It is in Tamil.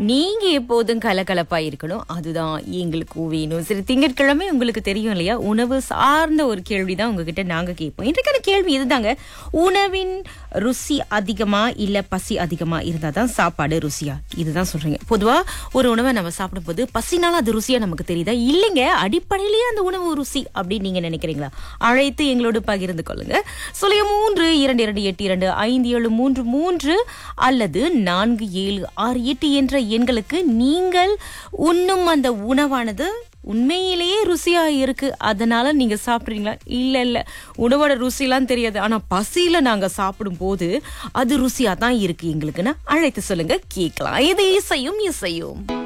நீங்க எப்போதும் கலகலப்பா இருக்கணும் அதுதான் எங்களுக்கு வேணும் சரி திங்கட்கிழமை உங்களுக்கு தெரியும் இல்லையா உணவு சார்ந்த ஒரு கேள்விதான் உங்ககிட்ட நாங்க கேட்போம் இன்றைக்கான கேள்வி இதுதாங்க உணவின் ருசி அதிகமா இல்ல பசி அதிகமா இருந்தாதான் சாப்பாடு ருசியா இதுதான் சொல்றீங்க பொதுவா ஒரு உணவை நம்ம சாப்பிடும்போது பசினால அது ருசியா நமக்கு தெரியுதா இல்லைங்க அடிப்படையிலேயே அந்த உணவு ருசி அப்படின்னு நீங்க நினைக்கிறீங்களா அழைத்து எங்களோடு பகிர்ந்து கொள்ளுங்க சுழிய மூன்று இரண்டு இரண்டு எட்டு இரண்டு ஐந்து ஏழு மூன்று மூன்று அல்லது நான்கு ஏழு ஆறு எட்டு என்ற எண்களுக்கு நீங்கள் உண்ணும் அந்த உணவானது உண்மையிலேயே ருசியா இருக்கு அதனால நீங்க சாப்பிடுறீங்களா இல்ல இல்ல உணவோட ருசிலாம் தெரியாது ஆனா பசியில நாங்க சாப்பிடும் போது அது ருசியா தான் இருக்கு எங்களுக்குன்னா அழைத்து சொல்லுங்க கேட்கலாம் இது இசையும் இசையும்